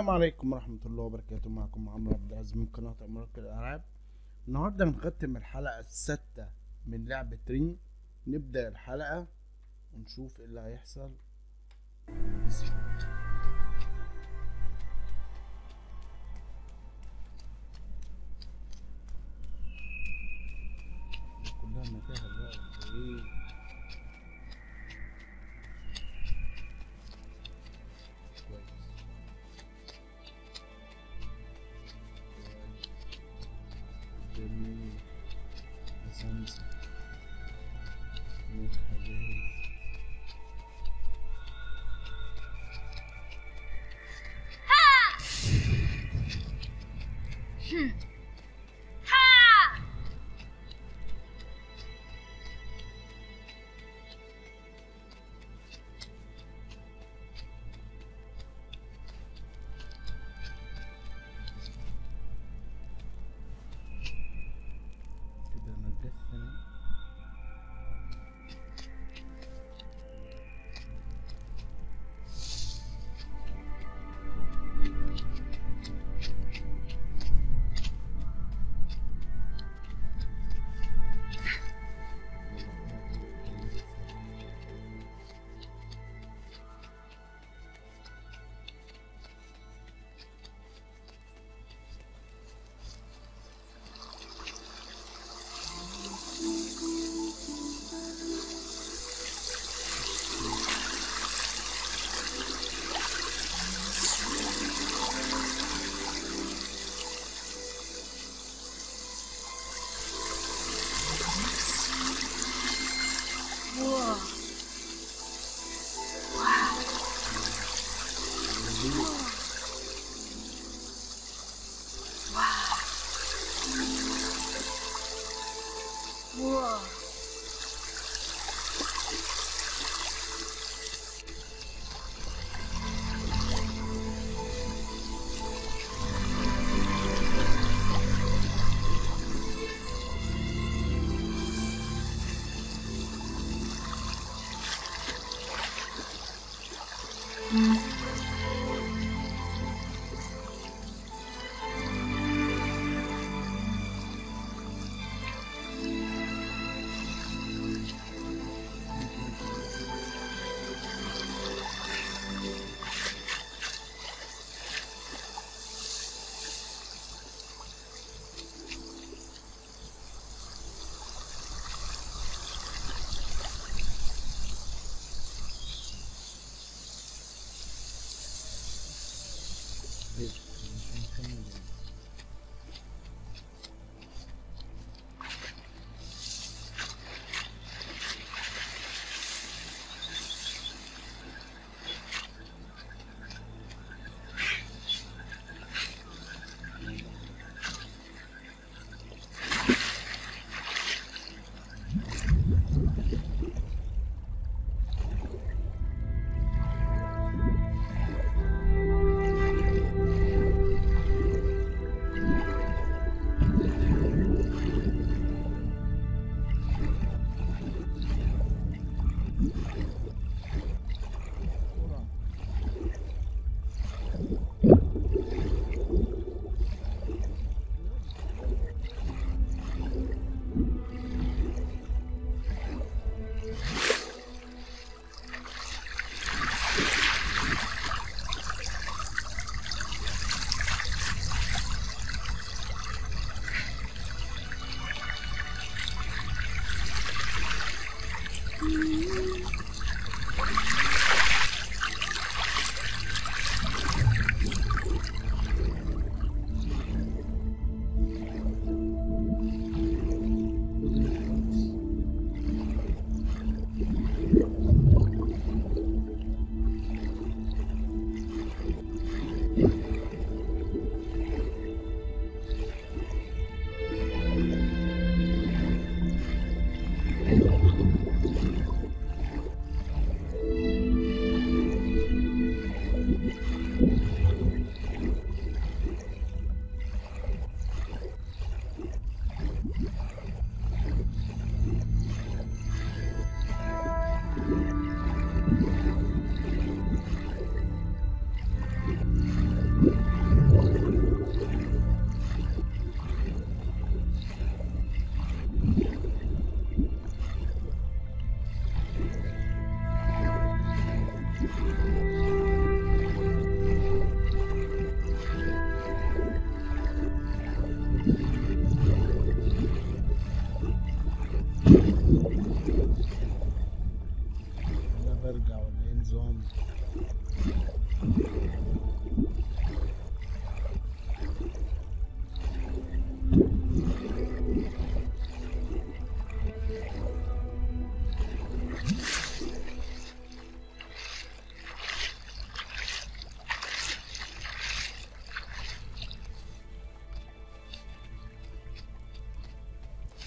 عليكم ورحمة الله وبركاته معكم عمرو عبد العزيز من قناة عمارة الألعاب النهاردة هنختم الحلقة السادسة من لعبة رينج نبدأ الحلقة ونشوف ايه اللي هيحصل بسم الله. كلها متاهة بقى ولا ايه كويس جميل أسامسة مدحة جاهز كده أنا رجعت تاني ماشي، مش هنكمل يعني. بسرعة. Thank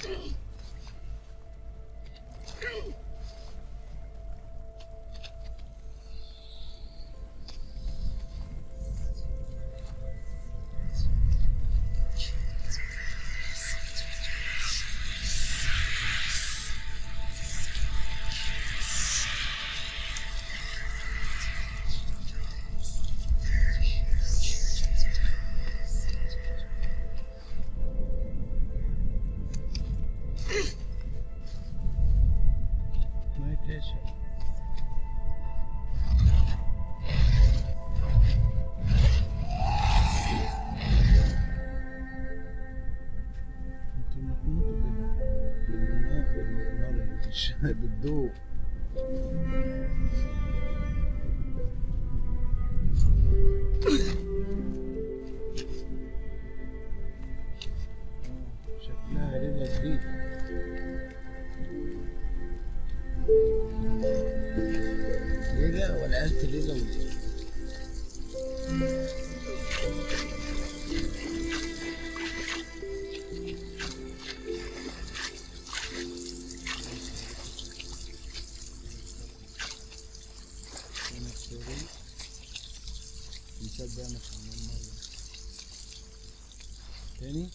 Meditation. انتوا بتموتوا بال- بالنار بالنار مش بالضوء آه، شكلها ليلة جديدة ليلة ولا ألف ليلة وليلة أنا السوري نصدق أنا حمام مرة تاني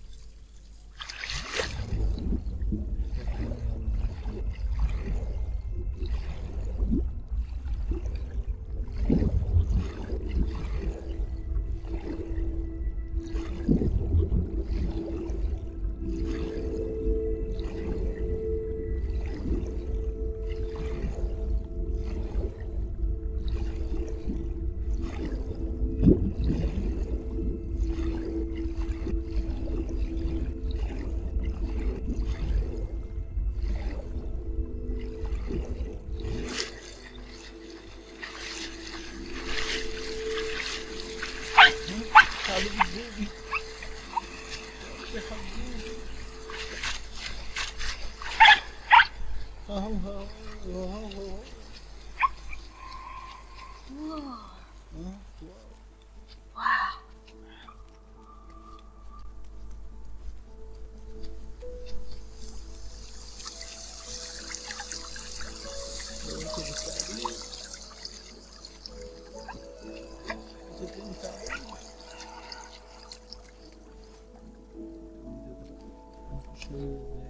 تعالوا بالبيبي يا حبيبي اهو اهو اهو اهو Whoa. أهو. Wow. انت بتساعديني انت بتساعديني شوية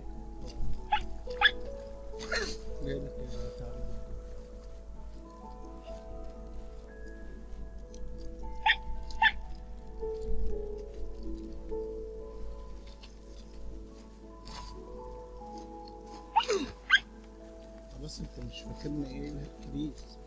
زي ليلة كده تعالوا بس انت مش فاكرني ايه الكريس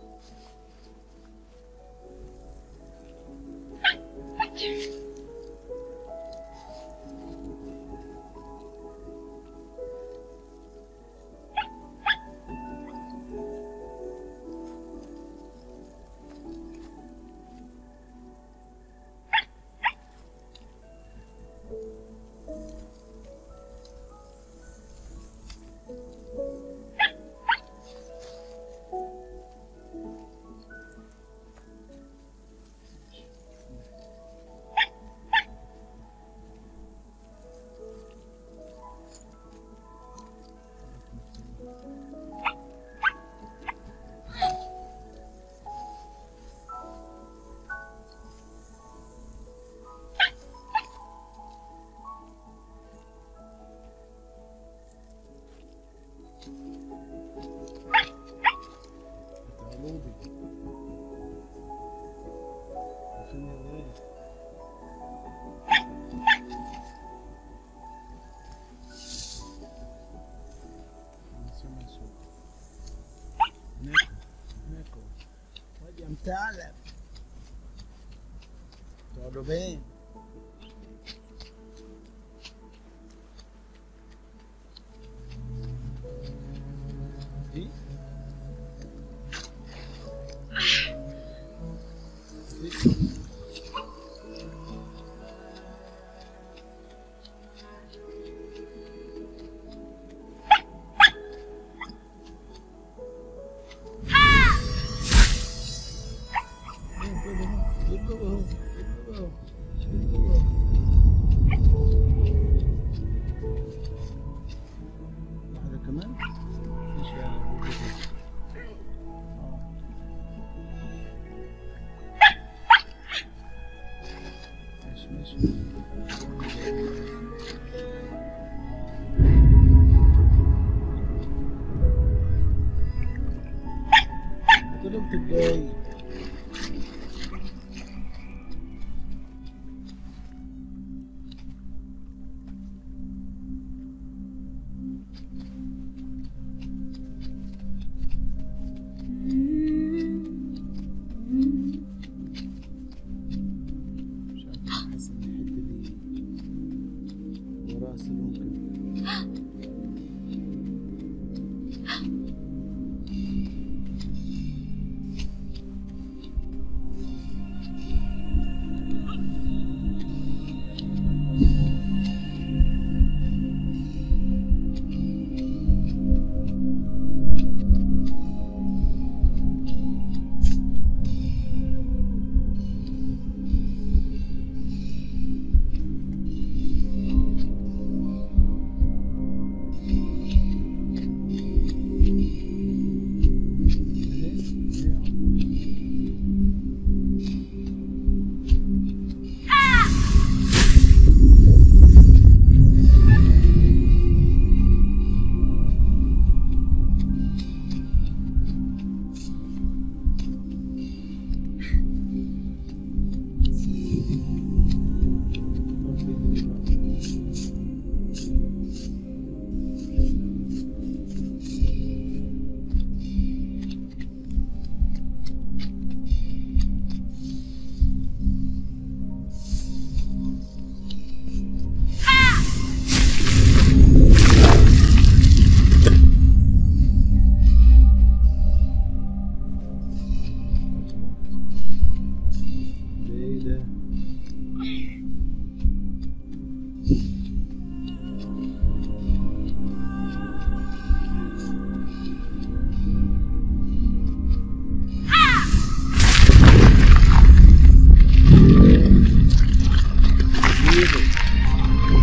تعالوا بي وفين الولاد نسمع صوت ناكل ناكل واد يا متعلم تعالوا بين ايه ايه بس اللون كده ده ايه ده؟ ايه ده؟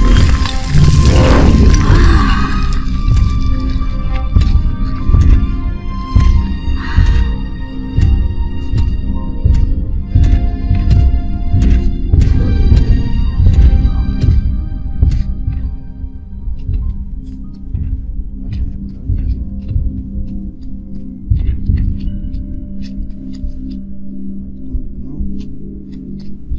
عشان يبقى العين غريبة. تكون بتنور.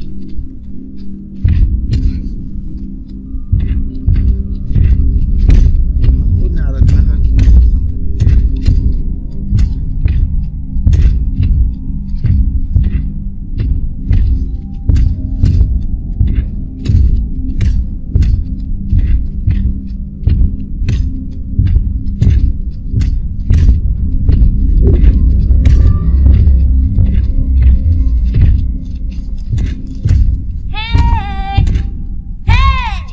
خدني على دماغك Hey! Hey!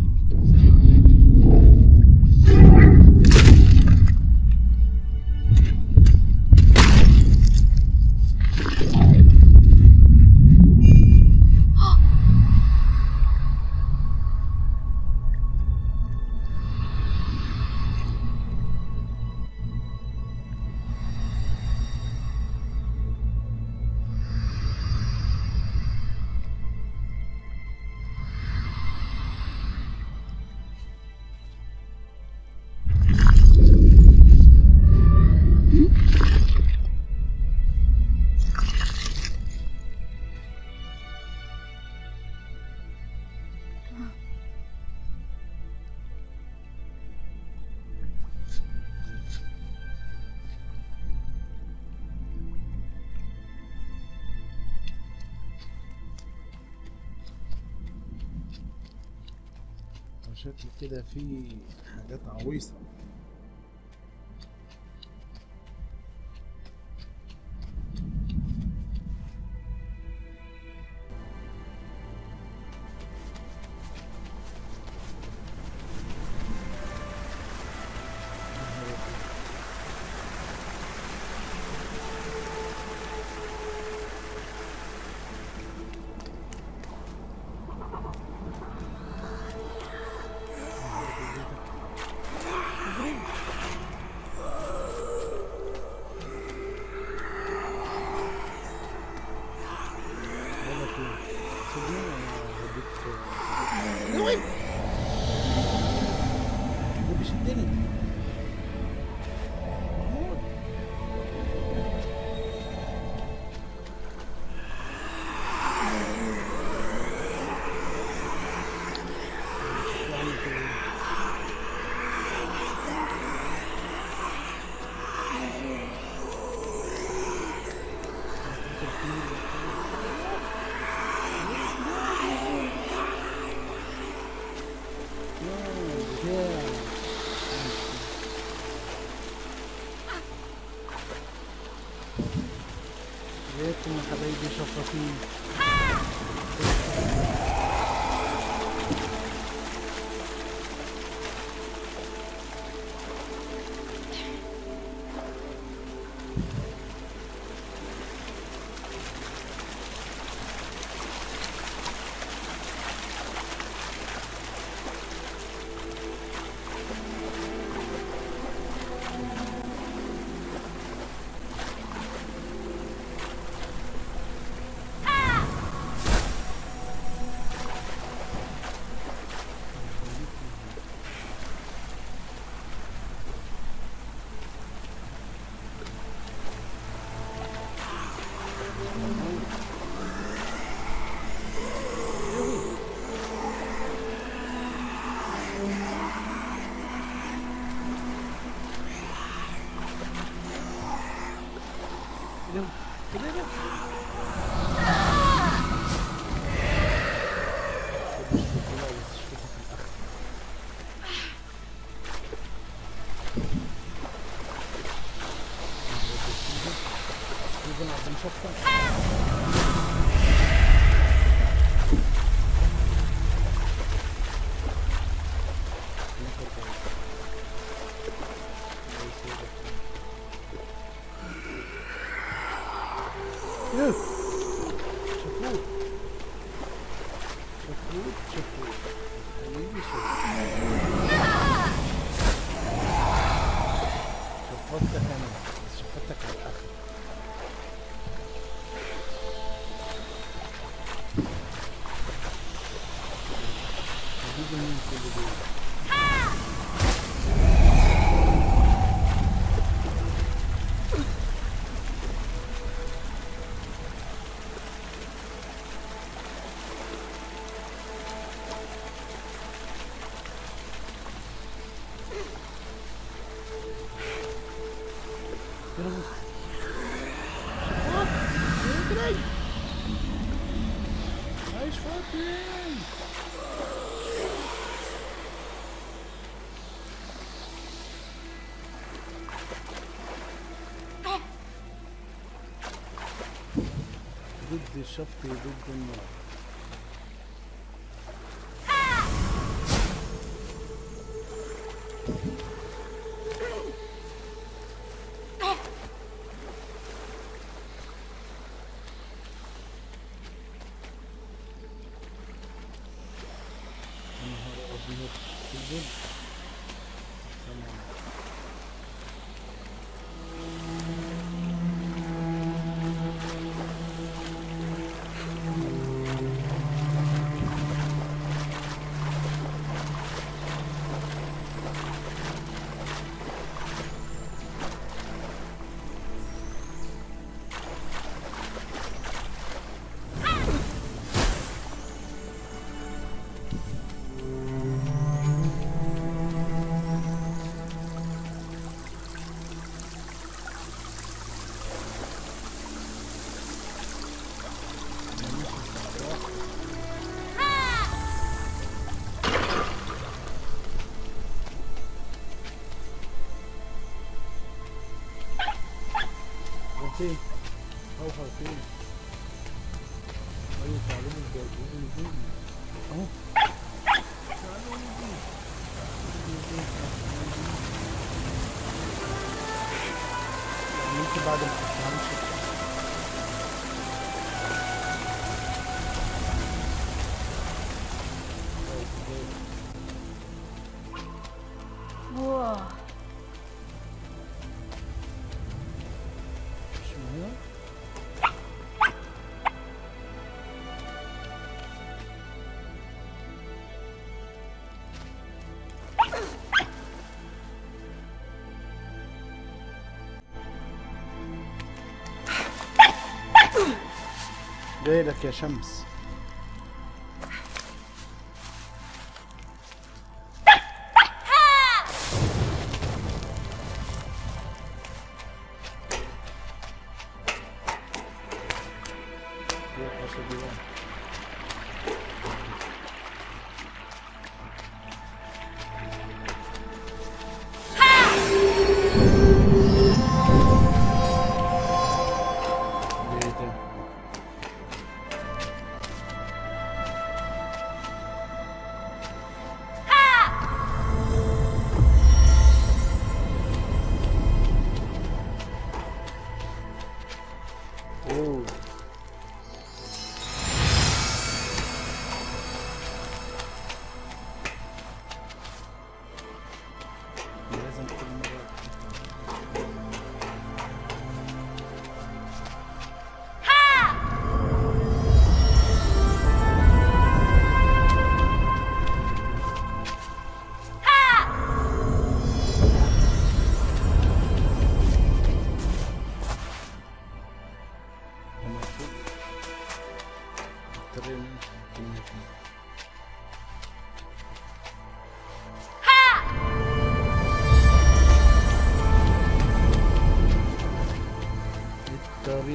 شكل كده في حاجات عويصة بقول لك ايه سيبني انا هوديك ده بيشدني محمود بتاع ازيكم يا حبايبي شفاطين يلا كده يلا Yeah. شفوت شفوت شفوت حبيبي شفوت شفتك انا بس شفتك على الاخر حبيبي مين كل دول يلا بص شفوت اجري عايش فاطين ضد الشفط ضد النار يا نهار ابيض كذب سلام فين؟ اوفر فين؟ ايوه تعلموا الجايبين فين؟ اهو تعلموا فين؟ ممكن بعد ما تفهمش Whoa. مش مهم جاي لك يا شمس يا حسبي الله.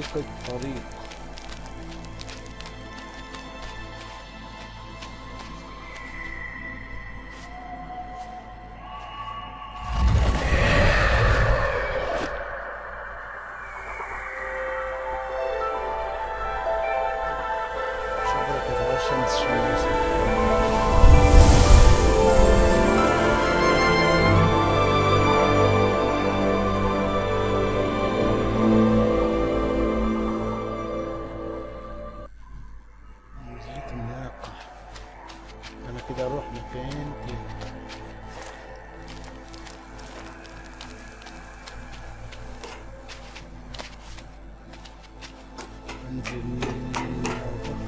نفقد طريق شجرة تتغشى من الشمس نزلت الناقة أنا كده أروح مكان تاني أنزل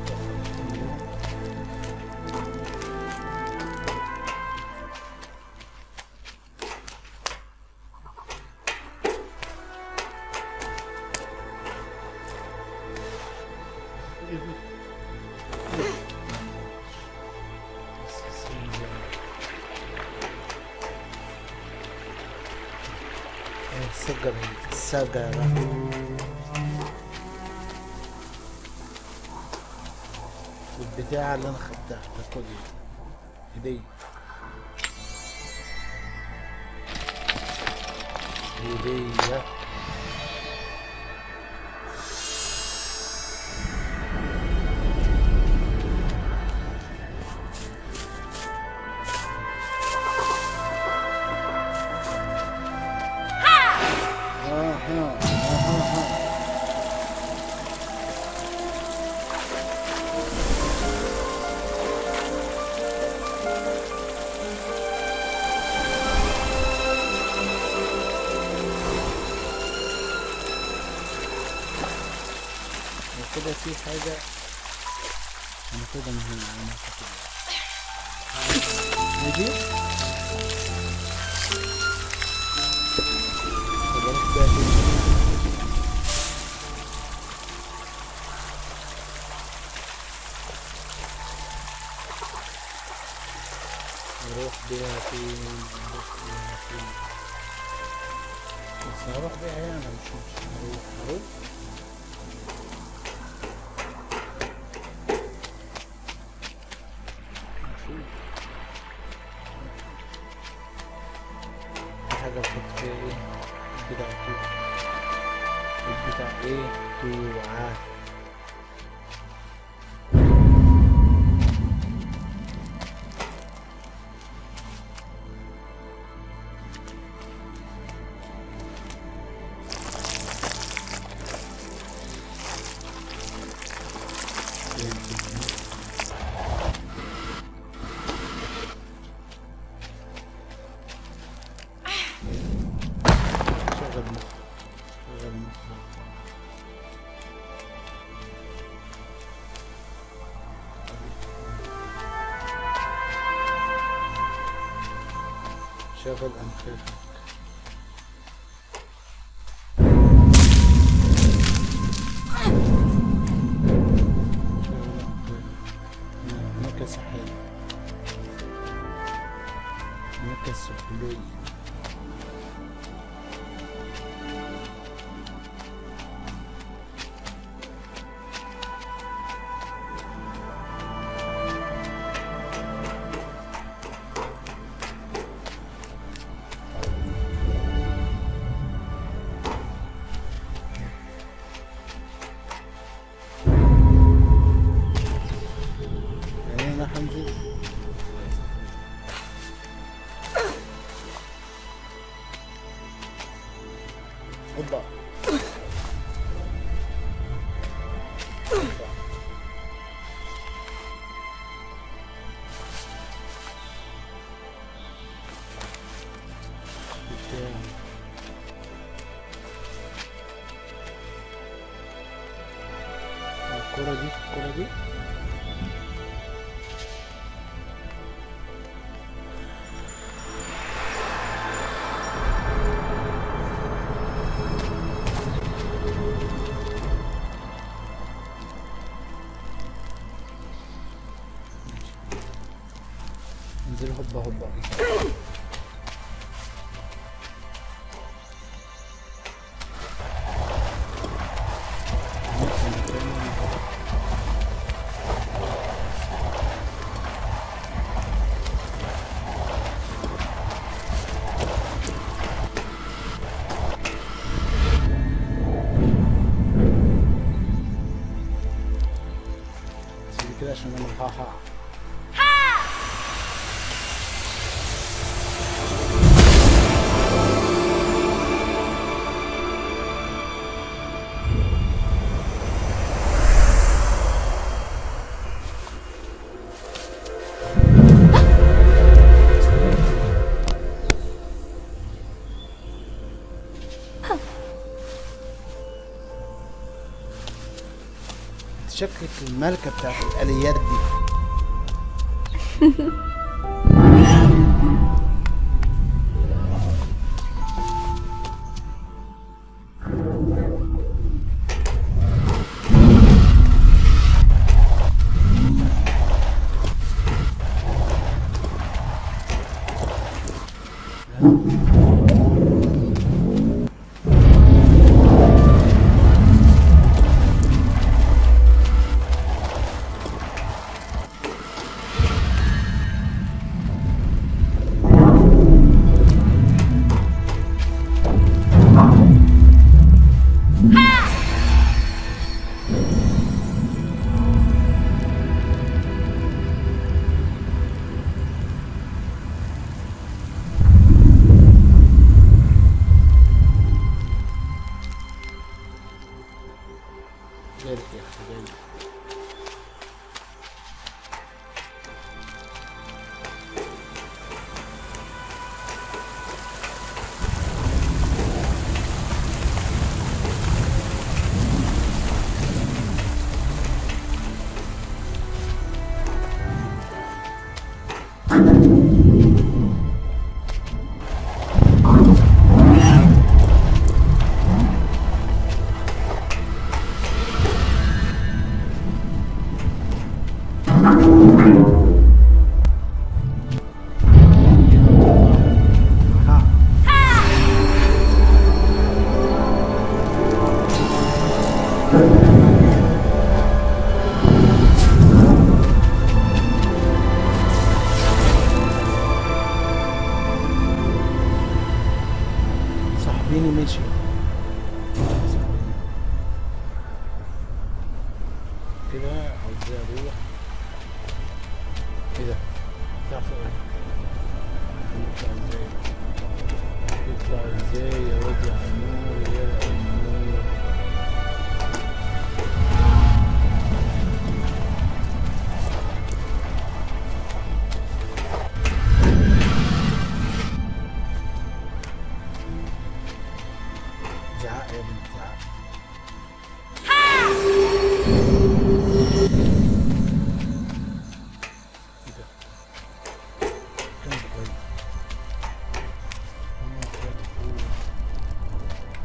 السجرة السجرة والبتاعة اللي أنا خدتها تاخد هدية هدية أها أها وكده في حاجة أنا كده مهم أنا كده نجي خلاص بقى كده. نروح بيها فين نروح بيها فين بس هروح بيها يعني مش مش هروح هروح نشوف. في حاجة بحط فيها ايه بتاع توعة بتاع ايه توعة شغل مخ شغل مخ شغل أنفاسك شغل أنفاسك نكس حلو نكس حلوين يعني انا هنزل اوبا أوبا. بتاع. الكرة دي الكرة دي انزل هوبا هوبا شكلك الملكه بتاعت الاليات دي جالك يا اختي جاي ها صاحبيني مشي كده عاوز اروح ايه ده تعرفوا ايه يطلع ازاي يطلع ازاي يا واد يا عمور يا عمور زعق يا بنت زعق ايه ده كان كويس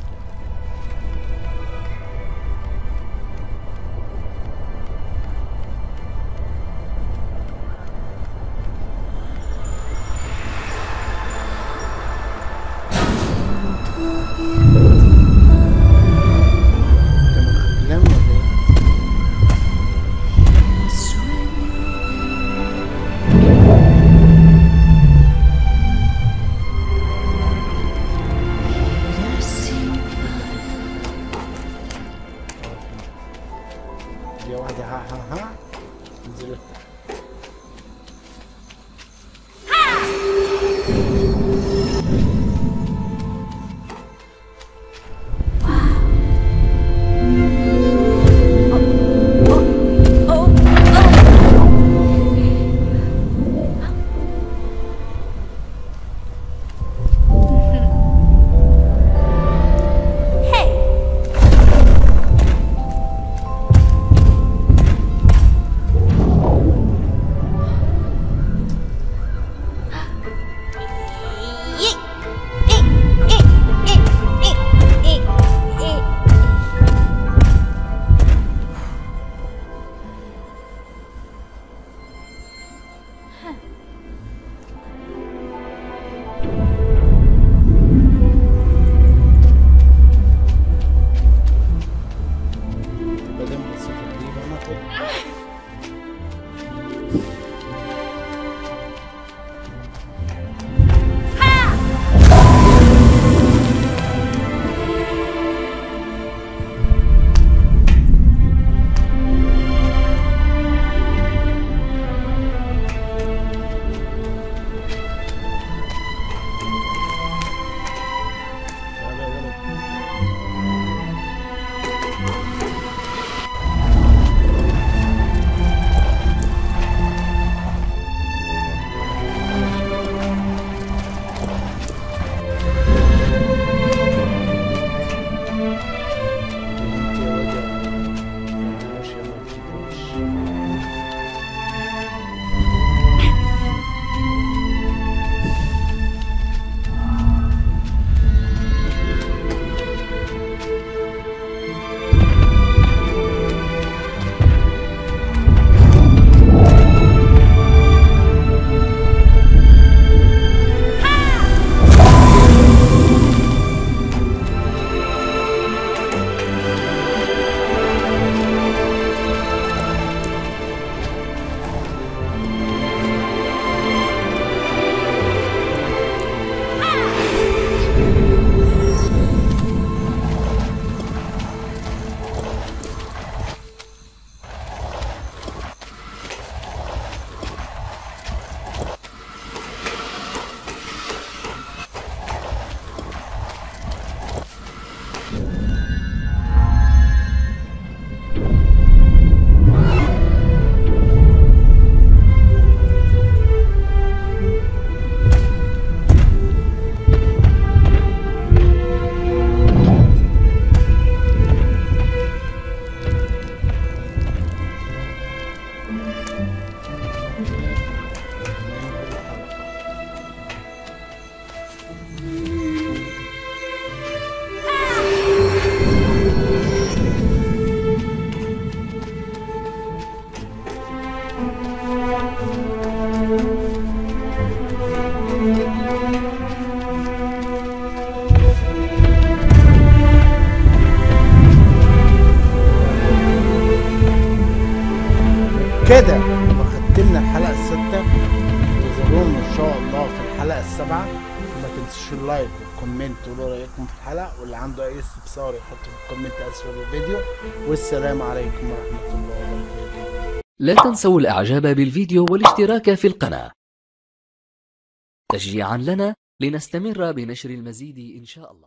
وبكده نبقى ختمنا الحلقه السادسه انتظرونا ان شاء الله في الحلقه السابعه وما تنسوش اللايك والكومنت وقولوا رايكم في الحلقه واللي عنده اي استفسار يحطه في الكومنت اسفل الفيديو والسلام عليكم ورحمه الله وبركاته لا تنسوا الإعجاب بالفيديو والاشتراك في القناة تشجيعا لنا لنستمر بنشر المزيد إن شاء الله